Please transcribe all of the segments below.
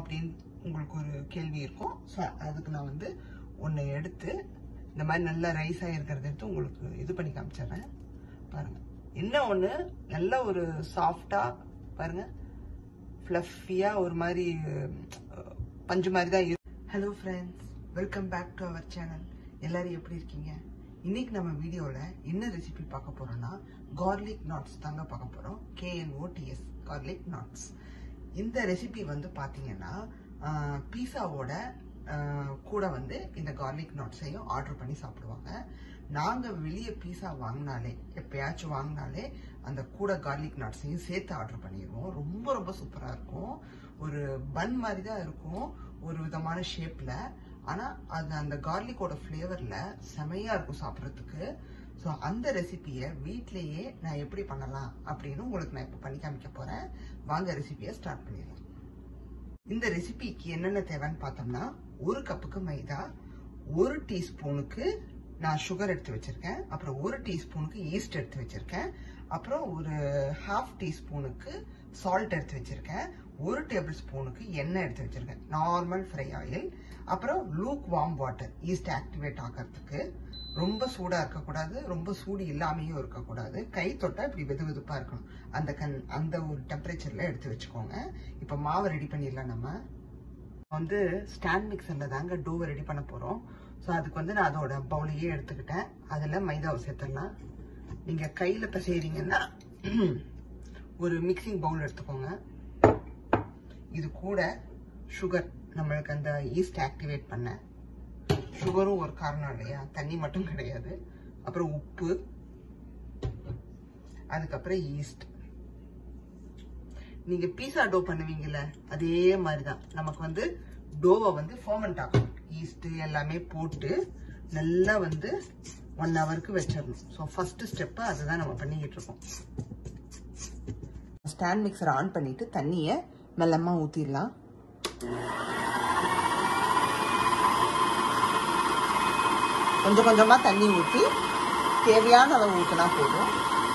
அப்படின்னு உங்களுக்கு ஒரு கேள்வி இருக்கும் ஸோ அதுக்கு நான் வந்து ஒன்று எடுத்து இந்த மாதிரி நல்ல ரைஸாக இருக்கிறத எடுத்து உங்களுக்கு இது பண்ணி காமிச்சிடுறேன் பாருங்க என்ன ஒன்று நல்ல ஒரு சாஃப்டாக பாருங்க ஃப்ளஃபியாக ஒரு மாதிரி அஹ், பஞ்சு மாதிரி தான் இருக்கு hello friends welcome back to our channel எல்லாரும் எப்படி இருக்கீங்க இன்னைக்கு நம்ம வீடியோவில் என்ன ரெசிபி பார்க்க போறோம்னா கார்லிக் நாட்ஸ் தாங்க பார்க்க போகிறோம் கேஎன்ஓடிஎஸ் கார்லிக் நாட்ஸ் இந்த ரெசிபி வந்து பார்த்தீங்கன்னா பீஸாவோட கூட வந்து இந்த கார்லிக் நாட்ஸையும் ஆர்டர் பண்ணி சாப்பிடுவாங்க நாங்கள் வெளியே பீஸா வாங்கினாலே எப்பயாச்சும் வாங்கினாலே அந்த கூட கார்லிக் நாட்ஸையும் சேர்த்து ஆர்டர் பண்ணிடுவோம் ரொம்ப ரொம்ப சூப்பராக இருக்கும் ஒரு பன் மாதிரி தான் இருக்கும் ஒரு விதமான ஷேப்பில் ஆனால் அது அந்த கார்லிக்கோட ஃப்ளேவரில் செமையாக இருக்கும் சாப்பிட்றதுக்கு ஸோ அந்த ரெசிபியை வீட்லேயே நான் எப்படி பண்ணலாம் அப்படின்னு உங்களுக்கு நான் இப்போ பண்ணி காமிக்க போகிறேன் வாங்க ரெசிபியை ஸ்டார்ட் பண்ணிடலாம் இந்த ரெசிபிக்கு என்னென்ன தேவைன்னு பார்த்தோம்னா ஒரு கப்புக்கு மைதா ஒரு டீஸ்பூனுக்கு நான் சுகர் எடுத்து வச்சிருக்கேன் அப்புறம் ஒரு டீஸ்பூனுக்கு ஈஸ்ட் எடுத்து வச்சிருக்கேன் அப்புறம் ஒரு ஹாஃப் டீஸ்பூனுக்கு சால்ட் எடுத்து வச்சிருக்கேன் ஒரு டேபிள் ஸ்பூனுக்கு எண்ணெய் எடுத்து வச்சிருக்கேன் நார்மல் ஃப்ரை ஆயில் அப்புறம் lukewarm water yeast activate ஆகிறதுக்கு ரொம்ப சூடா இருக்கக்கூடாது ரொம்ப சூடு இல்லாமையும் இருக்கக்கூடாது கை தொட்டா இப்படி வெது வெதுப்பா இருக்கணும் அந்த கண் அந்த ஒரு டெம்பரேச்சர்ல எடுத்து வச்சுக்கோங்க இப்போ மாவை ரெடி பண்ணிடலாம் நம்ம வந்து ஸ்டாண்ட் மிக்சர்ல தாங்க டோவை ரெடி பண்ண போறோம் ஸோ அதுக்கு வந்து நான் அதோட பவுலையே எடுத்துக்கிட்டேன் அதில் மைதாவை சேர்த்துடலாம் நீங்க கையில பிசைறீங்கன்னா ஒரு மிக்சிங் பவுல் எடுத்துக்கோங்க இது கூட சுகர் நம்மளுக்கு அந்த ஈஸ்ட் ஆக்டிவேட் பண்ண சுகரும் ஒரு காரணம் இல்லையா தண்ணி மட்டும் கிடையாது அப்புறம் உப்பு அதுக்கப்புறம் ஈஸ்ட் நீங்க பீஸா டோ பண்ணுவீங்கல்ல அதே மாதிரி தான் நமக்கு வந்து டோவை வந்து ஃபோமெண்ட் ஆகணும் ஈஸ்ட் எல்லாமே போட்டு நல்லா வந்து ஒன் ஹவருக்கு வச்சிடணும் ஸோ ஃபர்ஸ்ட் ஸ்டெப்பு அதுதான் நம்ம பண்ணிக்கிட்டு இருக்கோம் ஸ்டாண்ட் மிக்சர் ஆன் பண்ணிட்டு தண்ணியை மெல்லமாக ஊற்றிடலாம் கொஞ்சம் கொஞ்சமா தண்ணி ஊற்றி தேவையான அளவு ஊற்றினா போதும்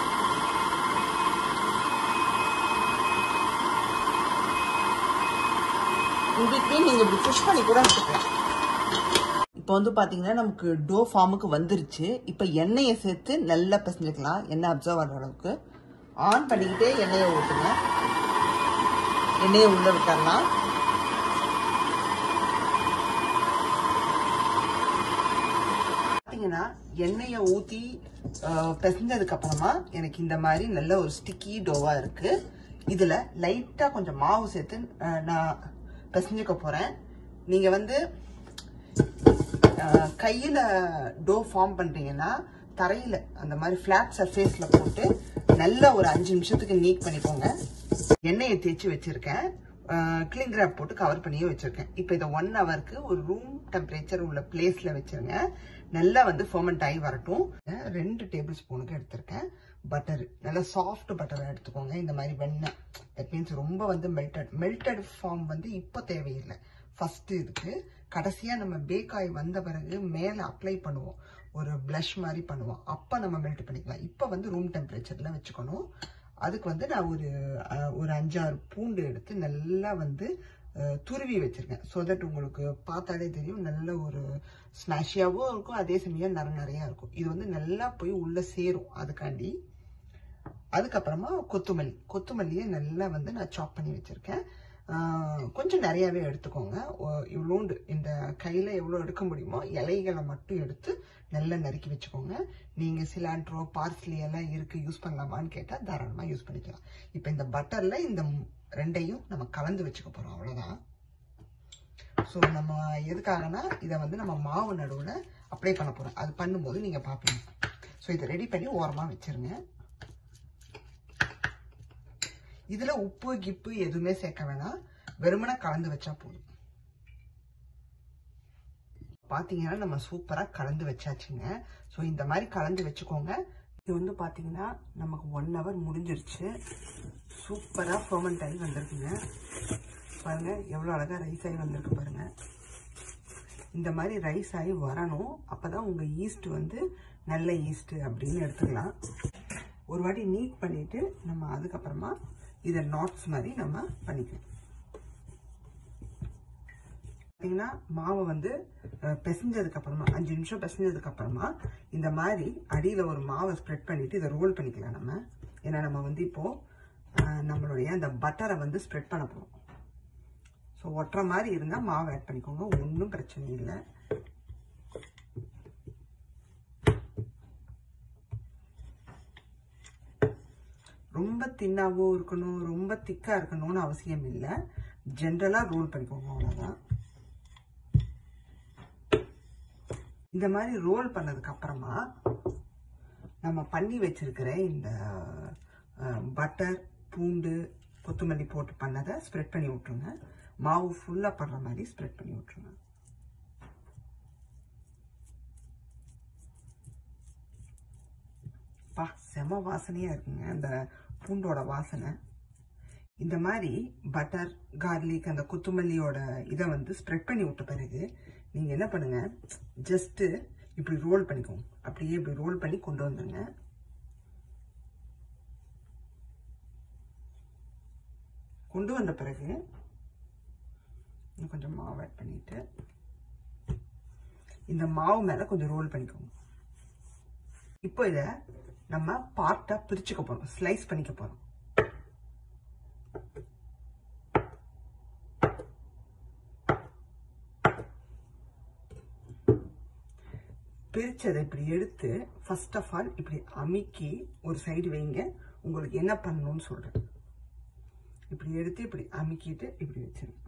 உங்களுக்கு நீங்க இப்படி புஷ் பண்ணி கூட எடுத்துக்கலாம் இப்போ வந்து பாத்தீங்கன்னா நமக்கு டோ ஃபார்முக்கு வந்துருச்சு இப்போ எண்ணெயை சேர்த்து நல்லா பிசைஞ்சுக்கலாம் எண்ணெய் அப்சர்வ் ஆகிற அளவுக்கு ஆன் பண்ணிக்கிட்டே எண்ணெயை ஊற்றுங்க எண்ணெயை உள்ள விட்டுறலாம் பார்த்தீங்கன்னா எண்ணெயை ஊற்றி பிசைஞ்சதுக்கு அப்புறமா எனக்கு இந்த மாதிரி நல்ல ஒரு ஸ்டிக்கி டோவா இருக்கு இதுல லைட்டா கொஞ்சம் மாவு சேர்த்து அஹ், நான் பிசைஞ்சுக்க போறேன் நீங்க வந்து அஹ், கையில டோ ஃபார்ம் பண்றீங்கன்னா தரையில அந்த மாதிரி ஃபிளாட் சர்ஃபேஸ்ல போட்டு நல்ல ஒரு அஞ்சு நிமிஷத்துக்கு நீட் பண்ணிக்கோங்க எண்ணெயை தேய்ச்சி வச்சிருக்கேன் கிளிங் கிராப் போட்டு கவர் பண்ணியே வச்சிருக்கேன் இப்போ இதை ஒன் ஹவருக்கு ஒரு ரூம் டெம்பரேச்சர் உள்ள பிளேஸ்ல வச்சிருங்க நல்லா வந்து ஃபர்மெண்ட் ஆகி வரட்டும் ரெண்டு டேபிள் ஸ்பூனுக்கு எடுத்திருக்கேன் பட்டர் நல்லா சாஃப்ட் பட்டர் எடுத்துக்கோங்க இந்த மாதிரி வெண்ணெய் தட் மீன்ஸ் ரொம்ப வந்து மெல்டட் மெல்டட் ஃபார்ம் வந்து இப்போ தேவையில்லை ஃபர்ஸ்ட் இதுக்கு கடைசியா நம்ம பேக் ஆகி வந்த பிறகு மேல அப்ளை பண்ணுவோம் ஒரு ப்ளஷ் மாதிரி பண்ணுவோம் அப்ப நம்ம மெல்ட் பண்ணிக்கலாம் இப்போ வந்து ரூம் டெம்பரேச்சர்ல வச்சுக்கணும் அதுக்கு வந்து நான் ஒரு அஹ், ஒரு அஞ்சாறு பூண்டு எடுத்து நல்லா வந்து அஹ், துருவி வச்சிருக்கேன் ஸோ தட் உங்களுக்கு பார்த்தாலே தெரியும் நல்ல ஒரு ஸ்மாஷியாகவும் இருக்கும் அதே சமயம் நர நிறையா இருக்கும் இது வந்து நல்லா போய் உள்ள சேரும் அதுக்காண்டி அதுக்கப்புறமா கொத்துமல்லி கொத்துமல்லியை நல்லா வந்து நான் சாப் பண்ணி வச்சிருக்கேன் ஆஹ் கொஞ்சம் நிறையவே எடுத்துக்கோங்க ஒ- இவ்வளோண்டு இந்த கையில எவ்வளோ எடுக்க முடியுமோ இலைகளை மட்டும் எடுத்து நல்லா நறுக்கி வச்சுக்கோங்க நீங்க சிலாண்ட்ரோ பார்ஸ்லி எல்லாம் இருக்கு யூஸ் பண்ணலாமான்னு கேட்டா தாராளமா யூஸ் பண்ணிக்கலாம் இப்போ இந்த பட்டர்ல இந்த ம்- ரெண்டையும் நம்ம கலந்து வச்சுக்க போறோம் அவ்வளவுதான் ஸோ நம்ம எதுக்காகனா இதை வந்து நம்ம மாவு நடுவில் அப்ளை பண்ண போறோம் அது பண்ணும்போது நீங்க பார்ப்பீங்க ஸோ இதை ரெடி பண்ணி ஓரமா வச்சிருங்க இதுல உப்பு கிப்பு எதுவுமே சேர்க்க வேணாம் வெறுமனே கலந்து வச்சா போதும் பாத்தீங்கன்னா நம்ம சூப்பரா கலந்து வச்சாச்சுங்க ஸோ இந்த மாதிரி கலந்து வச்சுக்கோங்க இது வந்து பாத்தீங்கன்னா நமக்கு ஒன் ஹவர் முடிஞ்சிருச்சு சூப்பரா ஃபர்மெண்ட் ஆகி வந்திருக்குங்க பாருங்க எவ்வளவு அழகா ரைஸ் ஆகி வந்திருக்கு பாருங்க இந்த மாதிரி ரைஸ் ஆகி வரணும் அப்பதான் உங்க ஈஸ்ட் வந்து நல்ல ஈஸ்ட் அப்படின்னு எடுத்துக்கலாம் ஒரு வாட்டி நீட் பண்ணிட்டு நம்ம அதுக்கப்புறமா இதை நாட்ஸ் மாதிரி நம்ம பண்ணிக்கலாம் பார்த்தீங்கன்னா மாவை வந்து அஹ், பிசைஞ்சதுக்கு அப்புறமா அஞ்சு நிமிஷம் பிசைஞ்சதுக்கு அப்புறமா இந்த மாதிரி அடியில ஒரு மாவை ஸ்ப்ரெட் பண்ணிட்டு இதை ரோல் பண்ணிக்கலாம் நம்ம ஏன்னா நம்ம வந்து இப்போ அஹ், நம்மளுடைய அந்த பட்டரை வந்து ஸ்ப்ரெட் பண்ண போறோம் ஸோ ஒட்டுற மாதிரி இருந்தால் மாவு ஆட் பண்ணிக்கோங்க ஒன்றும் பிரச்சனை இல்லை ரொம்ப தின்னாவும் இருக்கணும் ரொம்ப திக்கா இருக்கணும்னு அவசியம் இல்லை ஜென்ரலா ரோல் பண்ணிக்கோங்க அவ்வளவுதான் இந்த மாதிரி ரோல் பண்ணதுக்கு அப்புறமா நம்ம பண்ணி வச்சிருக்கிற இந்த பட்டர் பூண்டு கொத்தமல்லி போட்டு பண்ணதை ஸ்ப்ரெட் பண்ணி விட்டுருங்க மாவு ஃபுல்லா படுற மாதிரி ஸ்ப்ரெட் பண்ணி விட்டுருங்க பா செம வாசனையா இருக்குங்க அந்த பூண்டோட வாசனை இந்த மாதிரி பட்டர் கார்லிக் அந்த கொத்தமல்லியோட இதை வந்து ஸ்ப்ரெட் பண்ணி விட்ட பிறகு நீங்க என்ன பண்ணுங்க ஜஸ்ட் இப்படி ரோல் பண்ணிக்கோங்க அப்படியே இப்படி ரோல் பண்ணி கொண்டு வந்துருங்க கொண்டு வந்த பிறகு இன்னும் கொஞ்சம் மாவு ஆட் பண்ணிட்டு இந்த மாவு மேல கொஞ்சம் ரோல் பண்ணிக்கோங்க இப்போ இத நம்ம பார்ட்டா பிரிச்சுக்க போறோம் ஸ்லைஸ் பண்ணிக்க போறோம் பிரிச்சதை இப்படி எடுத்து ஃபர்ஸ்ட் ஆஃப் ஆல் இப்படி அமுக்கி ஒரு சைடு வைங்க உங்களுக்கு என்ன பண்ணணும்னு சொல்றேன் இப்படி எடுத்து இப்படி அமுக்கிட்டு இப்படி வச்சிருங்க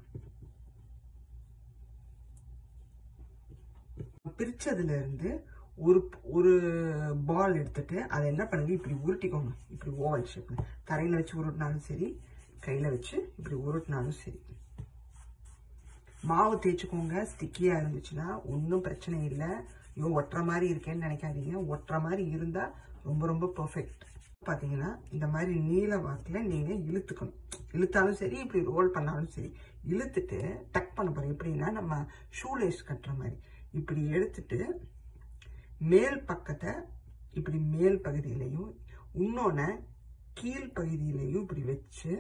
பிரிச்சதுல இருந்து ஒரு ஒரு பால் எடுத்துட்டு அதை என்ன பண்ணுங்க இப்படி உருட்டிக்கோங்க இப்படி ஓவல் ஷேப்ல தரையில வச்சு உருட்டினாலும் சரி கையில வச்சு இப்படி உருட்டினாலும் சரி மாவு தேய்ச்சிக்கோங்க ஸ்டிக்கியா இருந்துச்சுன்னா ஒன்றும் பிரச்சனை இல்லை ஐயோ ஒட்டுற மாதிரி இருக்கேன்னு நினைக்காதீங்க ஒட்டுற மாதிரி இருந்தா ரொம்ப ரொம்ப பெர்ஃபெக்ட் பாத்தீங்கன்னா இந்த மாதிரி நீல வாக்குல நீங்க இழுத்துக்கணும் இழுத்தாலும் சரி இப்படி ரோல் பண்ணாலும் சரி இழுத்துட்டு டக் பண்ண போறோம் எப்படின்னா நம்ம ஷூலேஸ் கட்டுற மாதிரி இப்படி எடுத்துட்டு மேல் பக்கத்தை இப்படி மேல் பகுதியிலையும் இன்னொன்னு கீழ் பகுதியிலையும் இப்படி வச்சு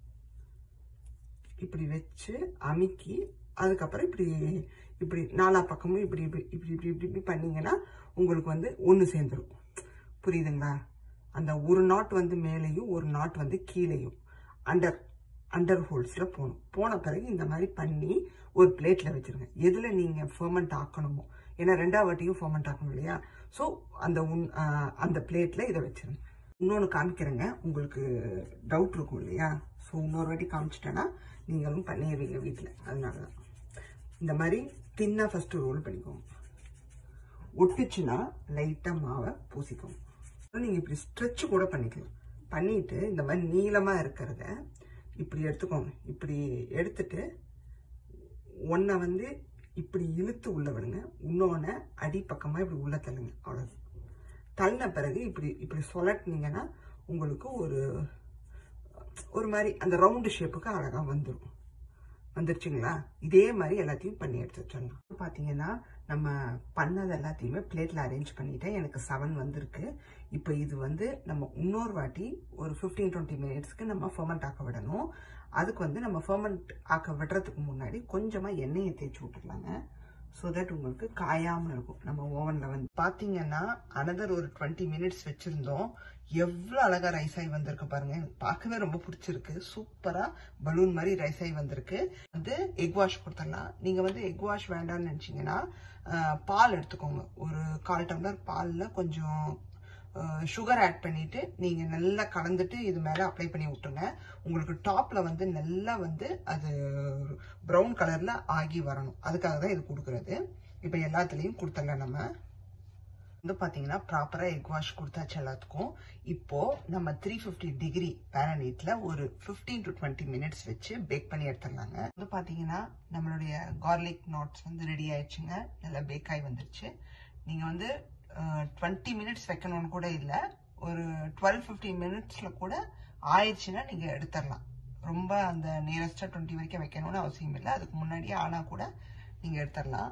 இப்படி வச்சு அமுக்கி அதுக்கப்புறம் இப்படி இப்படி நாலா பக்கமும் இப்படி இப்படி இப்படி இப்படி இப்படி இப்படி பண்ணீங்கன்னா உங்களுக்கு வந்து ஒன்று சேர்ந்துரும் புரியுதுங்களா அந்த ஒரு நாட் வந்து மேலேயும் ஒரு நாட் வந்து கீழேயும் அண்டர் அண்டர் ஹோல்ஸில் போகணும் போன பிறகு இந்த மாதிரி பண்ணி ஒரு பிளேட்டில் வச்சிருங்க எதில் நீங்கள் ஃபர்மெண்ட் ஆக்கணுமோ ஏன்னா ரெண்டாவது வாட்டியும் ஃபர்மெண்ட் ஆக்கணும் இல்லையா ஸோ அந்த உன் ஆஹ் அந்த பிளேட்டில் இதை வச்சிருங்க இன்னொன்று காமிக்கிறேங்க உங்களுக்கு டவுட் இருக்கும் இல்லையா ஸோ இன்னொரு வாட்டி காமிச்சிட்டேன்னா நீங்களும் பண்ணிடுவீங்க வீட்டில் அதனால தான் இந்த மாதிரி தின்னா ஃபஸ்ட்டு ரோல் பண்ணிக்கோங்க ஒட்டுச்சுன்னா லைட்டாக மாவை பூசிக்கோங்க நீங்கள் இப்படி ஸ்ட்ரெச் கூட பண்ணிக்கலாம் பண்ணிட்டு இந்த மாதிரி நீளமாக இருக்கிறத இப்படி எடுத்துக்கோங்க இப்படி எடுத்துட்டு ஒன்றை வந்து இப்படி இழுத்து உள்ள விடுங்க இன்னொன்று அடிப்பக்கமாக இப்படி உள்ள தள்ளுங்க அவ்வளோதான் தள்ளின பிறகு இப்படி இப்படி சொலட்டினீங்கன்னா உங்களுக்கு ஒரு ஒரு மாதிரி அந்த ரவுண்டு ஷேப்புக்கு அழகாக வந்துடும் வந்துருச்சுங்களா இதே மாதிரி எல்லாத்தையும் பண்ணி எடுத்து வச்சிடலாம் பார்த்தீங்கன்னா நம்ம பண்ணது எல்லாத்தையுமே பிளேட்டில் அரேஞ்ச் பண்ணிட்டேன் எனக்கு செவன் வந்திருக்கு இப்போ இது வந்து நம்ம இன்னொரு வாட்டி ஒரு ஃபிஃப்டீன் டுவெண்ட்டி மினிட்ஸ்க்கு நம்ம ஃபர்மெண்ட் ஆக்க விடணும் அதுக்கு வந்து நம்ம ஃபர்மெண்ட் ஆக்க விடுறதுக்கு முன்னாடி கொஞ்சமாக எண்ணெயை தேய்ச்சி விட்டுக்கலாங்க ஸோ தட் உங்களுக்கு காயாமல் இருக்கும் நம்ம ஓவனில் வந்து பார்த்தீங்கன்னா அனதர் ஒரு டுவெண்ட்டி மினிட்ஸ் வச்சுருந்தோம் எவ்வளோ அழகாக ரைஸ் ஆகி வந்திருக்கு பாருங்க எனக்கு பார்க்கவே ரொம்ப பிடிச்சிருக்கு சூப்பராக பலூன் மாதிரி ரைஸ் ஆகி வந்திருக்கு வந்து எக் வாஷ் கொடுத்துடலாம் நீங்கள் வந்து எக் வாஷ் வேண்டாம்னு நினச்சிங்கன்னா பால் எடுத்துக்கோங்க ஒரு கால் டம்ளர் பாலில் கொஞ்சம் சுகர் ஆட் பண்ணிட்டு நீங்க நல்லா கலந்துட்டு இது மேல அப்ளை பண்ணி விட்டுருங்க உங்களுக்கு டாப்ல வந்து நல்லா வந்து அது ப்ரௌன் கலர்ல ஆகி வரணும் அதுக்காக தான் இது கொடுக்கறது இப்போ எல்லாத்துலேயும் கொடுத்துடலாம் நம்ம வந்து பார்த்தீங்கன்னா ப்ராப்பராக எக் வாஷ் கொடுத்தாச்சு எல்லாத்துக்கும் இப்போ நம்ம த்ரீ ஃபிஃப்டி டிகிரி பேரனீட்டில் ஒரு ஃபிஃப்டீன் டு டுவெண்ட்டி மினிட்ஸ் வச்சு பேக் பண்ணி எடுத்துடலாங்க வந்து பார்த்தீங்கன்னா நம்மளுடைய கார்லிக் நாட்ஸ் வந்து ரெடி ஆயிடுச்சுங்க நல்லா பேக் ஆகி வந்துருச்சு நீங்கள் வந்து டுவெண்ட்டி மினிட்ஸ் வைக்கணும்னு கூட இல்லை ஒரு டுவெல் ஃபிஃப்டீன் மினிட்ஸில் கூட ஆயிடுச்சுன்னா நீங்கள் எடுத்துடலாம் ரொம்ப அந்த நியரஸ்டாக டுவெண்ட்டி வரைக்கும் வைக்கணும்னு அவசியம் இல்லை அதுக்கு முன்னாடியே ஆனால் கூட நீங்கள் எடுத்துடலாம்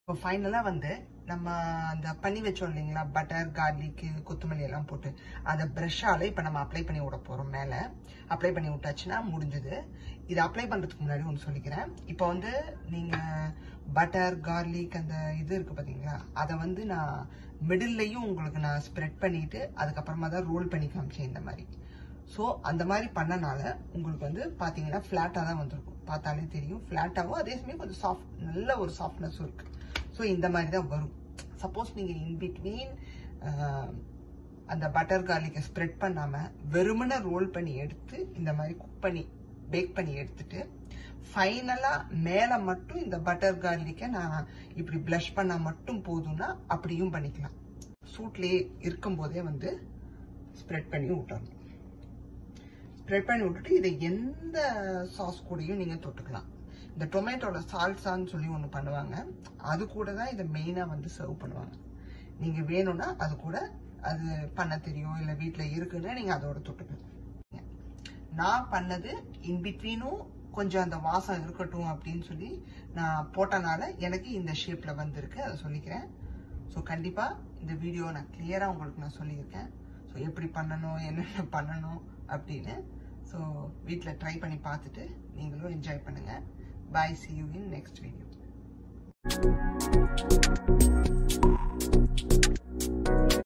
இப்போ ஃபைனலாக வந்து நம்ம அந்த பண்ணி வச்சோம் இல்லைங்களா பட்டர் கார்லிக்கு கொத்தமல்லி எல்லாம் போட்டு அதை ப்ரெஷ்ஷால் இப்போ நம்ம அப்ளை பண்ணி விட போகிறோம் மேலே அப்ளை பண்ணி விட்டாச்சுன்னா முடிஞ்சது இது அப்ளை பண்ணுறதுக்கு முன்னாடி ஒன்று சொல்லிக்கிறேன் இப்போ வந்து நீங்கள் பட்டர் கார்லிக் அந்த இது இருக்குது பார்த்தீங்களா அதை வந்து நான் மிடில்லையும் உங்களுக்கு நான் ஸ்ப்ரெட் பண்ணிட்டு அதுக்கப்புறமா தான் ரோல் பண்ணி காமிச்சேன் இந்த மாதிரி ஸோ அந்த மாதிரி பண்ணனால உங்களுக்கு வந்து பார்த்தீங்கன்னா ஃப்ளாட்டாக தான் வந்திருக்கும் பார்த்தாலே தெரியும் ஃப்ளாட்டாகவும் அதே சமயம் கொஞ்சம் சாஃப்ட் நல்ல ஒரு சாஃப்ட்னஸும் இருக்குது ஸோ இந்த மாதிரி தான் வரும் சப்போஸ் நீங்கள் இன்பிட்வீன் அந்த பட்டர் கார்லிக்கை ஸ்ப்ரெட் பண்ணாமல் வெறுமனை ரோல் பண்ணி எடுத்து இந்த மாதிரி குக் பண்ணி பேக் பண்ணி எடுத்துட்டு ஃபைனலாக மேலே மட்டும் இந்த பட்டர் கார்லிக்கை நான் இப்படி ப்ளஷ் பண்ணால் மட்டும் போதும்னா அப்படியும் பண்ணிக்கலாம் சூட்லேயே இருக்கும்போதே வந்து ஸ்ப்ரெட் பண்ணி விட்டுறணும் ஸ்ப்ரெட் பண்ணி விட்டுட்டு இதை எந்த சாஸ் கூடயும் நீங்கள் தொட்டுக்கலாம் இந்த டொமேட்டோட சால்சான்னு சொல்லி ஒன்று பண்ணுவாங்க அது கூட தான் இதை மெயினாக வந்து சர்வ் பண்ணுவாங்க நீங்கள் வேணும்னா அது கூட அது பண்ண தெரியும் இல்லை வீட்டில் இருக்குன்னா நீங்கள் அதோட தொட்டுக்கலாம் நான் பண்ணது இன்பிட்வீனும் கொஞ்சம் அந்த வாசம் இருக்கட்டும் அப்படின்னு சொல்லி நான் போட்டனால எனக்கு இந்த ஷேப்பில் வந்திருக்கு அதை சொல்லிக்கிறேன் ஸோ கண்டிப்பாக இந்த வீடியோ நான் கிளியராக உங்களுக்கு நான் சொல்லியிருக்கேன் ஸோ எப்படி பண்ணணும் என்னென்ன பண்ணணும் அப்படின்னு ஸோ வீட்டில் ட்ரை பண்ணி பார்த்துட்டு நீங்களும் என்ஜாய் பண்ணுங்கள் bye see you in next video